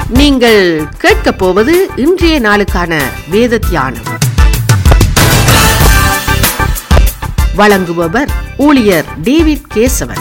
நீங்கள் கேட்கப் போவது இன்றைய நாளுக்கான வேத தியானம் வழங்குபவர் ஊழியர் டேவிட் கேசவன்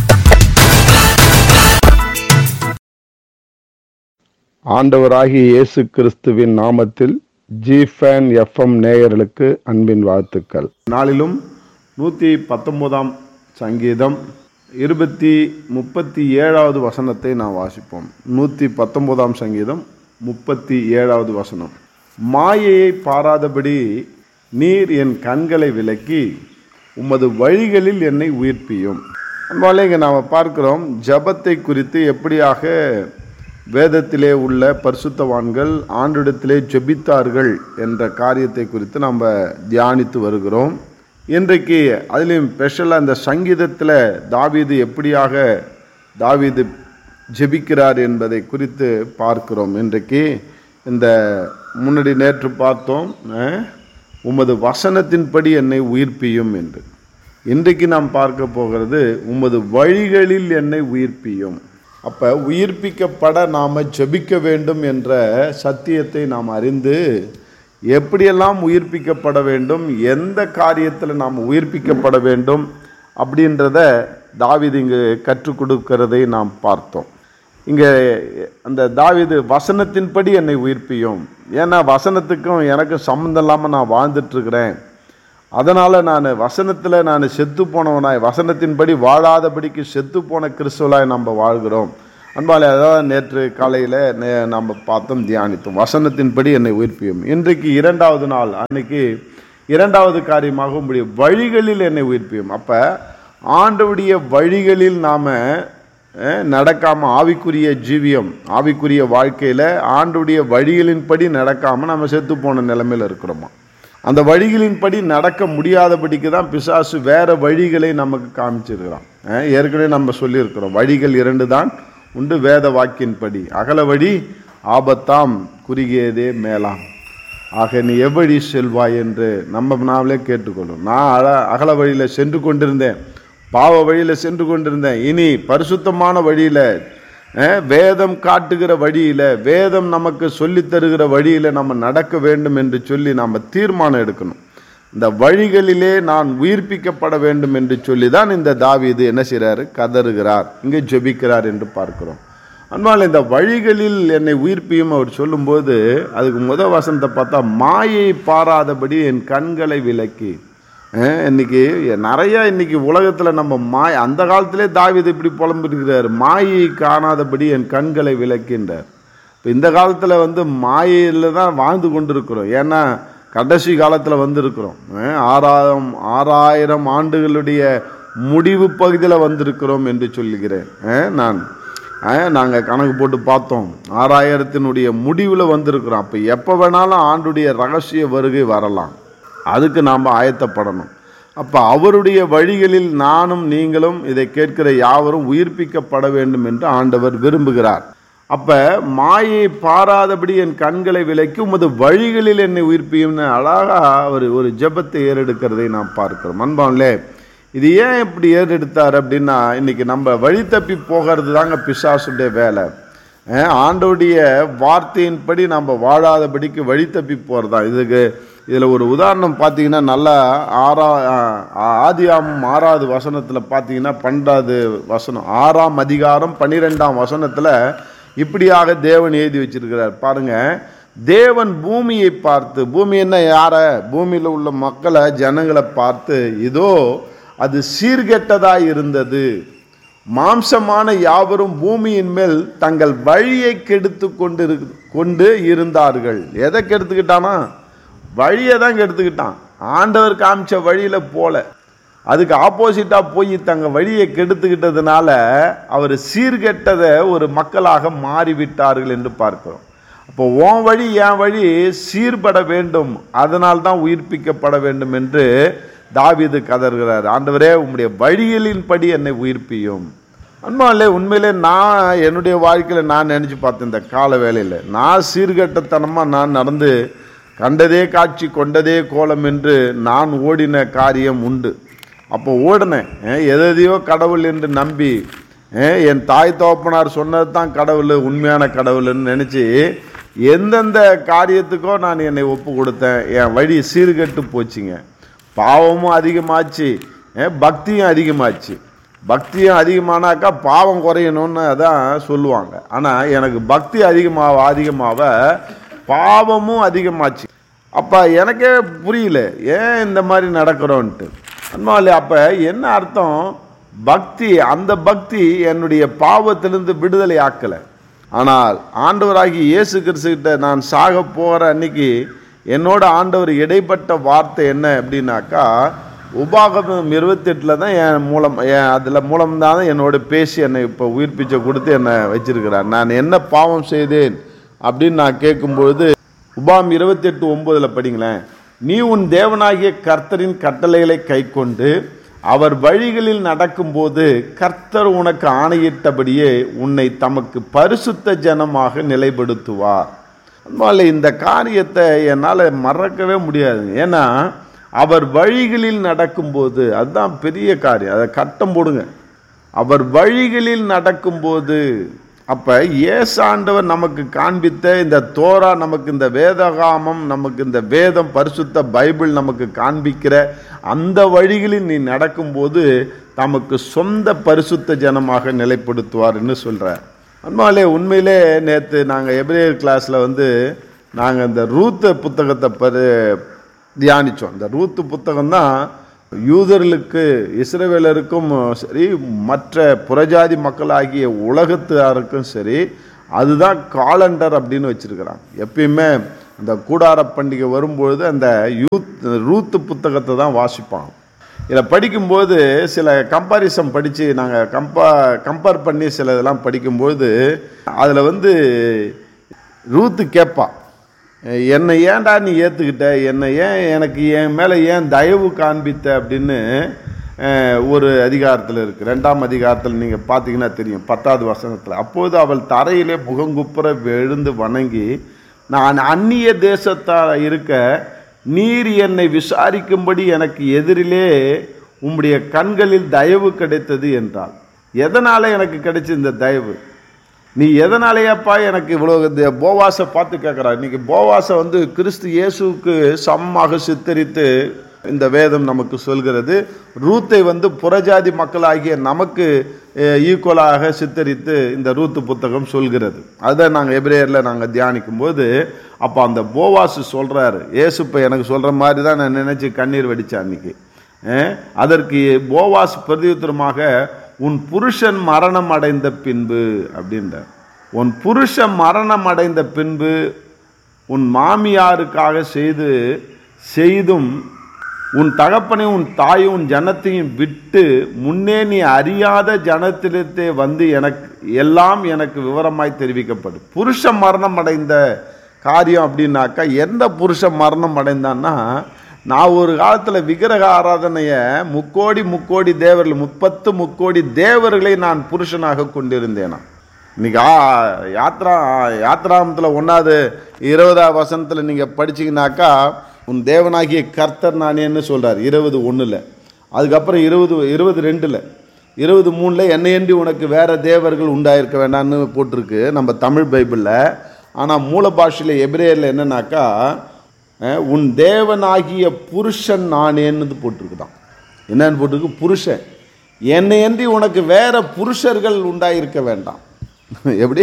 ஆண்டவராகிய இயேசு கிறிஸ்துவின் நாமத்தில் ஜிஃபேன் எஃப்எம் நேயர்களுக்கு அன்பின் வாழ்த்துக்கள் நாளிலும் நூற்றி பத்தொன்பதாம் சங்கீதம் இருபத்தி முப்பத்தி ஏழாவது வசனத்தை நாம் வாசிப்போம் நூற்றி பத்தொன்பதாம் சங்கீதம் முப்பத்தி ஏழாவது வசனம் மாயையை பாராதபடி நீர் என் கண்களை விலக்கி உமது வழிகளில் என்னை உயிர்ப்பியும் அன்பாலே இங்கே நாம் பார்க்கிறோம் ஜபத்தை குறித்து எப்படியாக வேதத்திலே உள்ள பரிசுத்தவான்கள் ஆண்டிடத்திலே ஜெபித்தார்கள் என்ற காரியத்தை குறித்து நம்ம தியானித்து வருகிறோம் இன்றைக்கு அதிலும் ஸ்பெஷலாக இந்த சங்கீதத்தில் தாவீது எப்படியாக தாவீது ஜெபிக்கிறார் என்பதை குறித்து பார்க்கிறோம் இன்றைக்கு இந்த முன்னாடி நேற்று பார்த்தோம் அஹ், உமது வசனத்தின்படி என்னை உயிர்ப்பியும் என்று இன்றைக்கு நாம் பார்க்க போகிறது உமது வழிகளில் என்னை உயிர்ப்பியும் அப்போ உயிர்ப்பிக்கப்பட நாம் ஜெபிக்க வேண்டும் என்ற சத்தியத்தை நாம் அறிந்து எப்படியெல்லாம் உயிர்ப்பிக்கப்பட வேண்டும் எந்த காரியத்தில் நாம் உயிர்ப்பிக்கப்பட வேண்டும் அப்படின்றத தாவீது இங்கு கற்றுக் கொடுக்கிறதை நாம் பார்த்தோம் இங்கே அந்த தாவீது வசனத்தின்படி என்னை உயிர்ப்பியும் ஏன்னா வசனத்துக்கும் எனக்கும் சம்மந்தம் இல்லாமல் நான் வாழ்ந்துட்டுருக்கிறேன் அதனால் நான் வசனத்தில் நான் செத்து போனவனாய் வசனத்தின்படி வாழாதபடிக்கு செத்து போன கிறிஸ்துவலாய் நம்ம வாழ்கிறோம் அன்பாலே அதாவது நேற்று காலையில் நே நம்ம பார்த்தோம் தியானித்தோம் வசனத்தின்படி என்னை உயிர்ப்பியும் இன்றைக்கு இரண்டாவது நாள் அன்னைக்கு இரண்டாவது காரியமாக உங்களுடைய வழிகளில் என்னை உயிர்ப்பியும் அப்போ ஆண்டவுடைய வழிகளில் நாம் நடக்காமல் ஆவிக்குரிய ஜீவியம் ஆவிக்குரிய வாழ்க்கையில் ஆண்டுடைய வழிகளின்படி நடக்காமல் நம்ம செத்து போன நிலைமையில் இருக்கிறோமா அந்த வழிகளின்படி நடக்க முடியாதபடிக்கு தான் பிசாசு வேற வழிகளை நமக்கு காமிச்சிருக்கிறான் அஹ் ஏற்கனவே நம்ம சொல்லியிருக்கிறோம் வழிகள் இரண்டு தான் உண்டு வேத வாக்கின்படி அகல வழி ஆபத்தாம் குறுகியதே மேலாம் ஆக நீ எவ்வழி செல்வாய் என்று நம்ம நாமளே கேட்டுக்கொள்ளும் நான் அழ அகல வழியில் சென்று கொண்டிருந்தேன் பாவ வழியில் சென்று கொண்டிருந்தேன் இனி பரிசுத்தமான வழியில் அஹ், வேதம் காட்டுகிற வழியில் வேதம் நமக்கு சொல்லித் தருகிற வழியில் நம்ம நடக்க வேண்டும் என்று சொல்லி நாம் தீர்மானம் எடுக்கணும் இந்த வழிகளிலே நான் உயிர்ப்பிக்கப்பட வேண்டும் என்று சொல்லி தான் இந்த தாவீது என்ன செய்கிறாரு கதறுகிறார் இங்கே ஜெபிக்கிறார் என்று பார்க்கிறோம் அன்பால் இந்த வழிகளில் என்னை உயிர்ப்பியும் அவர் சொல்லும்போது அதுக்கு முத வசனத்தை பார்த்தா மாயை பாராதபடி என் கண்களை விலக்கி அஹ், இன்னைக்கு நிறைய இன்னைக்கு உலகத்தில் நம்ம மாய் அந்த காலத்திலே தாவீது இப்படி புலம்பிருக்கிறார் மாயை காணாதபடி என் கண்களை விலக்கின்றார் இப்போ இந்த காலத்தில் வந்து மாயையில் தான் வாழ்ந்து கொண்டிருக்கிறோம் ஏன்னா கடைசி காலத்தில் வந்திருக்கிறோம் அஹ், ஆறாயிரம் ஆறாயிரம் ஆண்டுகளுடைய முடிவு பகுதியில் வந்திருக்கிறோம் என்று சொல்லுகிறேன் அஹ், நான் நாங்கள் கணக்கு போட்டு பார்த்தோம் ஆறாயிரத்தினுடைய முடிவில் வந்திருக்கிறோம் அப்போ எப்போ வேணாலும் ஆண்டுடைய ரகசிய வருகை வரலாம் அதுக்கு நாம் ஆயத்தப்படணும் அப்போ அவருடைய வழிகளில் நானும் நீங்களும் இதை கேட்கிற யாவரும் உயிர்ப்பிக்கப்பட வேண்டும் என்று ஆண்டவர் விரும்புகிறார் அப்ப மாயை பாராதபடி என் கண்களை விலக்கி உமது வழிகளில் என்னை உயிர்ப்பியும்னு அழகா அவர் ஒரு ஜெபத்தை ஏறெடுக்கிறதை நாம் பார்க்கிறோம் அன்பான்லே இது ஏன் இப்படி ஏறெடுத்தார் அப்படின்னா இன்னைக்கு நம்ம வழி தப்பி போகிறது தாங்க பிசாசுடைய வேலை அஹ் ஆண்டோடைய வார்த்தையின்படி நம்ம வாழாதபடிக்கு வழி தப்பி போகிறதா இதுக்கு இதில் ஒரு உதாரணம் பார்த்தீங்கன்னா நல்லா ஆறா ஆதியாமம் ஆறாவது வசனத்தில் பார்த்தீங்கன்னா பன்னெண்டாவது வசனம் ஆறாம் அதிகாரம் பன்னிரெண்டாம் வசனத்தில் இப்படியாக தேவன் எழுதி வச்சிருக்கிறார் பாருங்க தேவன் பூமியை பார்த்து பூமி என்ன யார பூமியில் உள்ள மக்களை ஜனங்களை பார்த்து இதோ அது சீர்கெட்டதாய் இருந்தது மாம்சமான யாவரும் பூமியின் மேல் தங்கள் வழியை கெடுத்து கொண்டு இரு- கொண்டு இருந்தார்கள் எதை கெடுத்துக்கிட்டானா வழியை தான் கெடுத்துக்கிட்டான் ஆண்டவர் காமிச்ச வழியில் போல அதுக்கு ஆப்போசிட்டாக போய் தங்க வழியை கெடுத்துக்கிட்டதுனால அவர் சீர்கெட்டதை ஒரு மக்களாக மாறிவிட்டார்கள் என்று பார்க்கிறோம் அப்போ உன் வழி என் வழி சீர்பட வேண்டும் அதனால் தான் உயிர்ப்பிக்கப்பட வேண்டும் என்று தாவீது கதறுகிறார் ஆண்டவரே உம்முடைய வழிகளின்படி என்னை உயிர்ப்பியும் அன்பாலே உண்மையிலே நான் என்னுடைய வாழ்க்கையில் நான் நினச்சி பார்த்தேன் இந்த கால வேலையில் நான் சீர்கட்டத்தனமாக நான் நடந்து கண்டதே காட்சி கொண்டதே கோலம் என்று நான் ஓடின காரியம் உண்டு அப்போ ஓடினேன் அஹ் எதையோ கடவுள் என்று நம்பி ஏன் என் தாய் தோப்பனார் சொன்னது தான் கடவுள் உண்மையான கடவுள்னு நினச்சி எந்தெந்த காரியத்துக்கோ நான் என்னை ஒப்பு கொடுத்தேன் என் வழி சீர்கெட்டு போச்சுங்க பாவமும் அதிகமாச்சு ஏன் பக்தியும் அதிகமாச்சு பக்தியும் அதிகமானாக்கா பாவம் குறையணும்னு அதான் சொல்லுவாங்க ஆனால் எனக்கு பக்தி அதிகமாக அதிகமாக பாவமும் அதிகமாச்சு அப்போ எனக்கே புரியல ஏன் இந்த மாதிரி நடக்கிறோன்ட்டு அன்பாலே அப்போ என்ன அர்த்தம் பக்தி அந்த பக்தி என்னுடைய பாவத்திலிருந்து விடுதலை ஆக்கலை ஆனால் ஆண்டவராகி இயேசு கிறிஸ்துக்கிட்ட நான் சாக போகிற அன்னைக்கு என்னோட ஆண்டவர் இடைப்பட்ட வார்த்தை என்ன அப்படின்னாக்கா உபாகமம் இருபத்தெட்டில் தான் என் மூலம் என் அதில் மூலம்தான் என்னோட பேசி என்னை இப்போ உயிர்ப்பிச்சை கொடுத்து என்னை வச்சிருக்கிறார் நான் என்ன பாவம் செய்தேன் அப்படின்னு நான் கேட்கும்பொழுது உபாம் இருபத்தெட்டு ஒன்பதில் படிங்களேன் நீ உன் தேவனாகிய கர்த்தரின் கட்டளைகளை கைக்கொண்டு அவர் வழிகளில் நடக்கும்போது கர்த்தர் உனக்கு ஆணையிட்டபடியே உன்னை தமக்கு பரிசுத்த ஜனமாக நிலைப்படுத்துவார் அதனால இந்த காரியத்தை என்னால் மறக்கவே முடியாது ஏன்னா அவர் வழிகளில் நடக்கும்போது அதுதான் பெரிய காரியம் அதை கட்டம் போடுங்க அவர் வழிகளில் நடக்கும்போது அப்போ ஏசாண்டவர் நமக்கு காண்பித்த இந்த தோரா நமக்கு இந்த வேதகாமம் நமக்கு இந்த வேதம் பரிசுத்த பைபிள் நமக்கு காண்பிக்கிற அந்த வழிகளில் நீ நடக்கும்போது தமக்கு சொந்த பரிசுத்த ஜனமாக நிலைப்படுத்துவார்னு சொல்கிறார் அன்பாலே உண்மையிலே நேற்று நாங்கள் எபிரேயர் கிளாஸில் வந்து நாங்கள் இந்த ரூத்த புத்தகத்தை பரு தியானித்தோம் இந்த ரூத்து புத்தகம் தான் யூதர்களுக்கு இஸ்ரவேலருக்கும் சரி மற்ற புறஜாதி மக்களாகிய உலகத்தாருக்கும் சரி அதுதான் காலண்டர் அப்படின்னு வச்சிருக்கிறாங்க எப்பயுமே அந்த கூடார பண்டிகை வரும்பொழுது அந்த யூத் ரூத்து புத்தகத்தை தான் வாசிப்பாங்க இதில் படிக்கும்போது சில கம்பாரிசன் படித்து நாங்கள் கம்பா கம்பேர் பண்ணி சில இதெல்லாம் படிக்கும்போது அதில் வந்து ரூத்து கேட்பா என்னை ஏன்டா நீ ஏற்றுக்கிட்ட என்னை ஏன் எனக்கு என் மேலே ஏன் தயவு காண்பித்த அப்படின்னு அஹ், ஒரு அதிகாரத்தில் இருக்குது ரெண்டாம் அதிகாரத்தில் நீங்கள் பார்த்தீங்கன்னா தெரியும் பத்தாவது வசனத்தில் அப்போது அவள் தரையிலே முகங்குப்புற எழுந்து வணங்கி நான் அந்நிய தேசத்தார் இருக்க நீர் என்னை விசாரிக்கும்படி எனக்கு எதிரிலே உம்முடைய கண்களில் தயவு கிடைத்தது என்றாள் எதனால் எனக்கு கிடைச்ச இந்த தயவு நீ எதனாலேயாப்பா எனக்கு இவ்வளோ இந்த போவாஸை பார்த்து கேட்குறா இன்னைக்கு போவாஸை வந்து கிறிஸ்து இயேசுவுக்கு சமமாக சித்தரித்து இந்த வேதம் நமக்கு சொல்கிறது ரூத்தை வந்து புறஜாதி மக்களாகிய நமக்கு ஈக்குவலாக சித்தரித்து இந்த ரூத்து புத்தகம் சொல்கிறது அதை நாங்கள் எபிரேயரில் நாங்கள் தியானிக்கும் போது அப்போ அந்த போவாஸ் சொல்கிறாரு ஏசு இப்போ எனக்கு சொல்கிற மாதிரி தான் நான் நினச்சி கண்ணீர் வெடித்தேன் அன்னைக்கு அஹ், அதற்கு போவாஸ் பிரதியுத்தரமாக உன் புருஷன் மரணம் அடைந்த பின்பு அப்படின்றார் உன் புருஷன் மரணம் அடைந்த பின்பு உன் மாமியாருக்காக செய்து செய்தும் உன் தகப்பனையும் உன் தாயும் உன் ஜனத்தையும் விட்டு முன்னே நீ அறியாத ஜனத்திலே வந்து எனக்கு எல்லாம் எனக்கு விவரமாய் தெரிவிக்கப்படும் புருஷன் மரணம் அடைந்த காரியம் அப்படின்னாக்கா எந்த புருஷன் மரணம் அடைந்தான்னா நான் ஒரு காலத்தில் விக்கிரக ஆராதனையை முக்கோடி முக்கோடி தேவர்கள் முப்பத்து முக்கோடி தேவர்களை நான் புருஷனாக கொண்டிருந்தேனா இன்னைக்கு ஆ யாத்ரா யாத்ராமத்தில் ஒன்றாவது இருபதாவது வசனத்தில் நீங்கள் படிச்சீங்கன்னாக்கா உன் தேவனாகிய கர்த்தர் நானேன்னு சொல்கிறார் இருபது ஒன்றில் அதுக்கப்புறம் இருபது இருபது ரெண்டில் இருபது மூணில் என்னையன்றி உனக்கு வேற தேவர்கள் உண்டாயிருக்க வேண்டாம்னு போட்டிருக்கு நம்ம தமிழ் பைபிளில் ஆனால் மூல பாஷையில் எபிரேயரில் என்னன்னாக்கா அஹ், உன் தேவனாகிய புருஷன் நானேன்னு போட்டிருக்குதான் என்னன்னு போட்டிருக்கு புருஷன் என்னையன்றி உனக்கு வேற புருஷர்கள் உண்டாயிருக்க வேண்டாம் எப்படி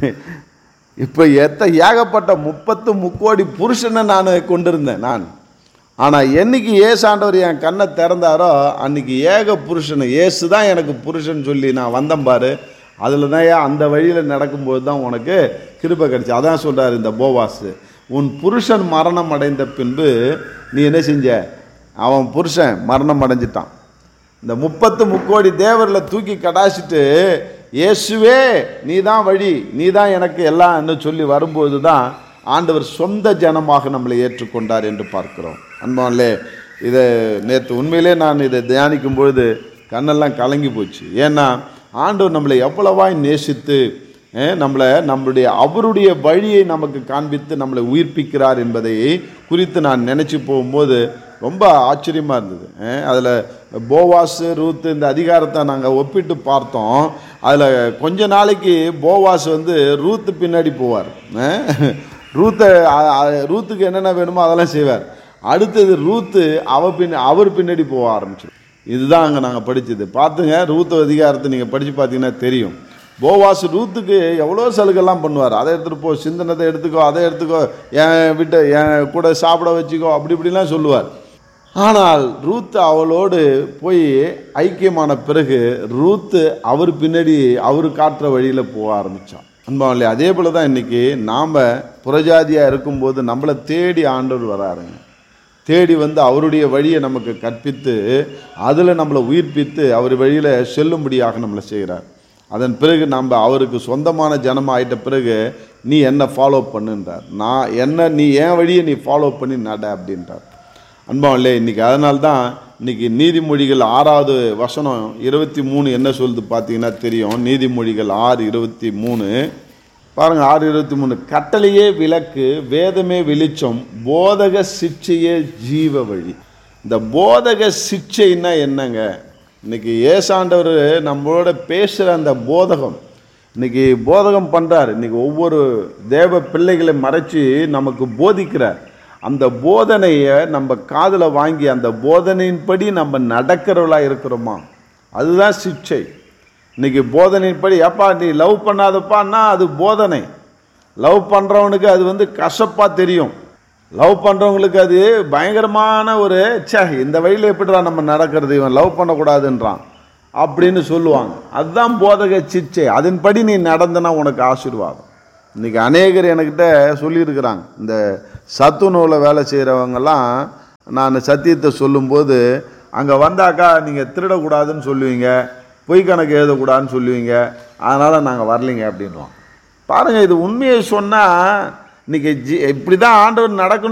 இப்போ எத்த ஏகப்பட்ட முப்பத்து முக்கோடி புருஷனை நான் கொண்டிருந்தேன் நான் ஆனால் என்னைக்கு ஏசாண்டவர் என் கண்ணை திறந்தாரோ அன்னைக்கு ஏக புருஷன் ஏசு தான் எனக்கு புருஷன் சொல்லி நான் வந்தேன் பாரு அதில் தான் ஏன் அந்த வழியில் நடக்கும்போது தான் உனக்கு கிருபை கிடைச்சு அதான் சொல்கிறார் இந்த போவாஸ் உன் புருஷன் மரணம் அடைந்த பின்பு நீ என்ன செஞ்ச அவன் புருஷன் மரணம் அடைஞ்சிட்டான் இந்த முப்பத்து முக்கோடி தேவரில் தூக்கி கடாசிட்டு இயேசுவே நீ தான் வழி நீ தான் எனக்கு எல்லாம்னு சொல்லி வரும்போது தான் ஆண்டவர் சொந்த ஜனமாக நம்மளை ஏற்றுக்கொண்டார் என்று பார்க்கிறோம் அன்பான்லே இதை நேற்று உண்மையிலே நான் இதை தியானிக்கும் பொழுது கண்ணெல்லாம் கலங்கி போச்சு ஏன்னா ஆண்டவர் நம்மளை எவ்வளவாய் நேசித்து அஹ், நம்மளை நம்மளுடைய அவருடைய வழியை நமக்கு காண்பித்து நம்மளை உயிர்ப்பிக்கிறார் என்பதை குறித்து நான் நினச்சி போகும்போது ரொம்ப ஆச்சரியமாக இருந்தது அஹ் அதுல போவாஸ் ரூத் இந்த அதிகாரத்தை நாங்கள் ஒப்பிட்டு பார்த்தோம் அதில் கொஞ்ச நாளைக்கு போவாஸ் வந்து ரூத்து பின்னாடி போவார் அஹ் ரூத்தை அ- அ- ரூத்துக்கு என்னென்ன வேணுமோ அதெல்லாம் செய்வார் அடுத்தது ரூத்து அவ பின் அவர் பின்னாடி போக ஆரம்பிச்சிடும் இதுதான் அங்கே நாங்கள் படிச்சது பார்த்துங்க ரூத்து அதிகாரத்தை நீங்கள் படித்து பார்த்தீங்கன்னா தெரியும் போவாஸ் ரூத்துக்கு எவ்வளோ சலுகைலாம் பண்ணுவார் அதை எடுத்துகிட்டு போ சிந்தனத்தை எடுத்துக்கோ அதை எடுத்துக்கோ என் வீட்டை என் கூட சாப்பிட வச்சுக்கோ அப்படி இப்படிலாம் சொல்லுவார் ஆனால் ரூத் அவளோடு போய் ஐக்கியமான பிறகு ரூத்து அவர் பின்னாடி அவர் காட்டுற வழியில் போக ஆரம்பித்தான் அன்பாவில்லை அதே போல தான் இன்றைக்கி நாம் புறஜாதியாக இருக்கும்போது நம்மளை தேடி ஆண்டவர் வராருங்க தேடி வந்து அவருடைய வழியை நமக்கு கற்பித்து அதில் நம்மளை உயிர்ப்பித்து அவர் வழியில் செல்லும்படியாக நம்மளை செய்கிறார் அதன் பிறகு நம்ம அவருக்கு சொந்தமான ஜனமாக ஆயிட்ட பிறகு நீ என்ன ஃபாலோ பண்ணுன்றார் நான் என்ன நீ என் வழியை நீ ஃபாலோ பண்ணி நட அப்படின்றார் அன்பாவில்லை இன்னைக்கு அதனால தான் இன்னைக்கு நீதிமொழிகள் ஆறாவது வசனம் இருபத்தி மூணு என்ன சொல்லுது பார்த்தீங்கன்னா தெரியும் நீதிமொழிகள் ஆறு இருபத்தி மூணு பாருங்க ஆறு இருபத்தி மூணு கட்டளையே விளக்கு வேதமே வெளிச்சம் போதக சிக்ஷையே ஜீவ வழி இந்த போதக சிக்ஷைன்னா என்னங்க இன்னைக்கு ஏசாண்டவர் நம்மளோட பேசுகிற அந்த போதகம் இன்னைக்கு போதகம் பண்ணுறார் இன்னைக்கு ஒவ்வொரு தேவ பிள்ளைகளை மறைச்சி நமக்கு போதிக்கிறார் அந்த போதனையை நம்ம காதில் வாங்கி அந்த போதனையின்படி நம்ம நடக்கிறவளா இருக்கிறோமா அதுதான் சிக்ஷை இன்னைக்கு போதனையின்படி ஏப்பா நீ லவ் பண்ணாதப்பான்னா அது போதனை லவ் பண்ணுறவனுக்கு அது வந்து கசப்பாக தெரியும் லவ் பண்ணுறவங்களுக்கு அது பயங்கரமான ஒரு ச்சே இந்த வழியில் எப்படிடா நம்ம நடக்கிறது இவன் லவ் பண்ணக்கூடாதுன்றான் அப்படின்னு சொல்லுவாங்க அதுதான் போதக சிச்சை அதன்படி நீ நடந்தனா உனக்கு ஆசீர்வாதம் இன்னைக்கு அநேகர் என்கிட்ட சொல்லியிருக்கிறாங்க இந்த சத்துணவில் வேலை செய்கிறவங்கெல்லாம் நான் சத்தியத்தை சொல்லும்போது அங்கே வந்தாக்கா நீங்கள் திருடக்கூடாதுன்னு சொல்லுவீங்க பொய் கணக்கு எழுதக்கூடாதுன்னு சொல்லுவீங்க அதனால் நாங்கள் வரலைங்க அப்படின்றோம் பாருங்கள் இது உண்மையை சொன்னால் இன்னைக்கு ஜி இப்படி தான் ஆண்டவர் நடக்கணும்